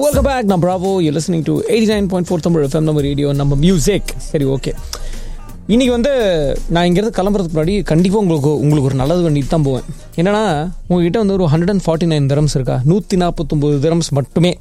welcome back நான் Bravo you listening to eighty nine point four Tamil FM நம்ம radio நம்ம music சரி okay இன்னைக்கு வந்து நான் இங்கேருந்து கிளம்புறதுக்கு முன்னாடி கண்டிப்பாக உங்களுக்கு உங்களுக்கு ஒரு நல்லது பண்ணிட்டு தான் போவேன் என்னன்னா உங்ககிட்ட வந்து ஒரு hundred and forty nine dirhams இருக்கா நூற்றி நாற்பத்தொம்போது திரம்ஸ் மட்டுமே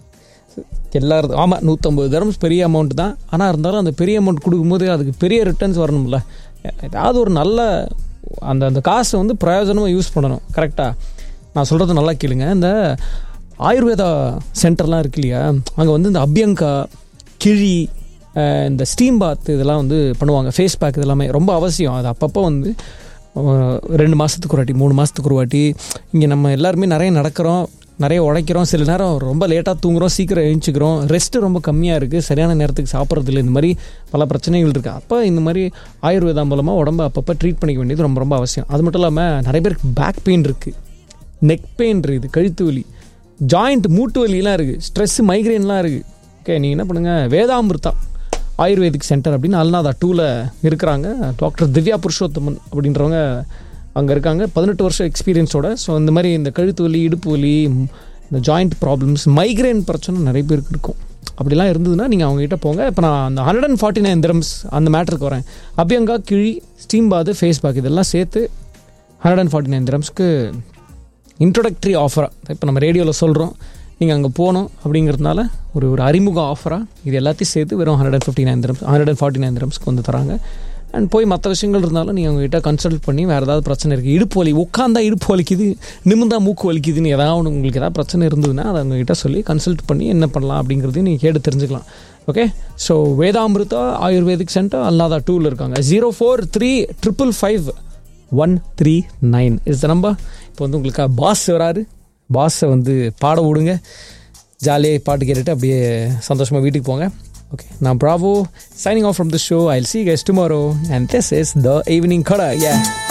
எல்லாரும் ஆமாம் நூற்றம்பது திரம்ஸ் பெரிய அமௌண்ட் தான் ஆனால் இருந்தாலும் அந்த பெரிய அமௌண்ட் கொடுக்கும்போது அதுக்கு பெரிய ரிட்டர்ன்ஸ் வரணும்ல ஏதாவது ஒரு நல்ல அந்த அந்த காசை வந்து பிரயோஜனமாக யூஸ் பண்ணணும் கரெக்டாக நான் சொல்கிறது நல்லா கேளுங்க இந்த ஆயுர்வேதா சென்டர்லாம் இருக்கு இல்லையா அங்கே வந்து இந்த அபியங்கா கிழி அஹ், இந்த ஸ்டீம் பாத் இதெல்லாம் வந்து பண்ணுவாங்க ஃபேஸ் பேக் இதெல்லாமே ரொம்ப அவசியம் அது அப்பப்போ வந்து அஹ், ரெண்டு மாதத்துக்கு ஒரு வாட்டி மூணு மாதத்துக்கு ஒரு வாட்டி இங்கே நம்ம எல்லாருமே நிறைய நடக்கிறோம் நிறைய உழைக்கிறோம் சில நேரம் ரொம்ப லேட்டாக தூங்குறோம் சீக்கிரம் எழுந்திக்கிறோம் ரெஸ்ட்டு ரொம்ப கம்மியாக இருக்குது சரியான நேரத்துக்கு சாப்பிட்றது இல்லை இந்த மாதிரி பல பிரச்சனைகள் இருக்குது அப்போ இந்த மாதிரி ஆயுர்வேதா மூலமாக உடம்ப அப்பப்போ ட்ரீட் பண்ணிக்க வேண்டியது ரொம்ப ரொம்ப அவசியம் அது மட்டும் இல்லாமல் நிறைய பேருக்கு பேக் பெயின் இருக்குது நெக் பெயின் இருக்குது கழுத்து வலி ஜாயிண்ட் மூட்டு வலிலாம் இருக்குது ஸ்ட்ரெஸ் மைக்ரைன்லாம் இருக்குது ஓகே நீங்கள் என்ன பண்ணுங்கள் வேதாமிருத்தா ஆயுர்வேதிக் சென்டர் அப்படின்னு அல்நாதா டூவில் இருக்கிறாங்க டாக்டர் திவ்யா புருஷோத்தமன் அப்படின்றவங்க அங்கே இருக்காங்க பதினெட்டு வருஷம் எக்ஸ்பீரியன்ஸோட ஸோ இந்த மாதிரி இந்த கழுத்து வலி இடுப்பு வலி ம், இந்த ஜாயிண்ட் ப்ராப்ளம்ஸ் மைக்ரைன் பிரச்சனை நிறைய பேருக்கு இருக்கும் அப்படிலாம் இருந்ததுன்னா நீங்கள் அவங்ககிட்ட போங்க இப்போ நான் அந்த hundred and forty nine dirhams அந்த மேட்டருக்கு வரேன் அபியங்கா கிழி ஸ்டீம் பாது ஃபேஸ் பேக் இதெல்லாம் சேர்த்து ஹண்ட்ரட் அண்ட் ஃபார்ட்டி நைன் திரம்ஸ்க்கு இன்ட்ரொடக்டரி ஆஃபராக இப்போ நம்ம ரேடியோவில் சொல்கிறோம் நீங்கள் அங்கே போகணும் அப்படிங்கிறதுனால ஒரு ஒரு அறிமுக ஆஃபராக இது எல்லாத்தையும் சேர்த்து வெறும் hundred and fifty nine dirhams hundred and forty nine திரம்ஸ்க்கு வந்து தராங்க அண்ட் போய் மற்ற விஷயங்கள் இருந்தாலும் நீங்கள் அவங்ககிட்ட கன்சல்ட் பண்ணி வேறு ஏதாவது பிரச்சனை இருக்குது இடுப்பு வலி உட்காந்தா இடுப்பு வலிக்குது நிமிந்தா மூக்கு வலிக்குதுன்னு ஏதாவது ஒன்று உங்களுக்கு ஏதாவது பிரச்சனை இருந்ததுன்னா அதை அவங்ககிட்ட சொல்லி கன்சல்ட் பண்ணி என்ன பண்ணலாம் அப்படிங்கிறதையும் நீங்கள் கேட்டு தெரிஞ்சுக்கலாம் okay so Vedamrutha ayurvedic centre Al Nahda டூவில் இருக்காங்க zero four three triple five one three nine is the number இப்போ வந்து உங்களுக்கு பாஸ் வராரு பாஸை வந்து பாட விடுங்க ஜாலியாக பாட்டு கேட்டுட்டு அப்படியே சந்தோஷமாக வீட்டுக்கு போங்க ஓகே நான் Bravo signing off from the show I see guys tomorrow and this is the evening கடை ஏ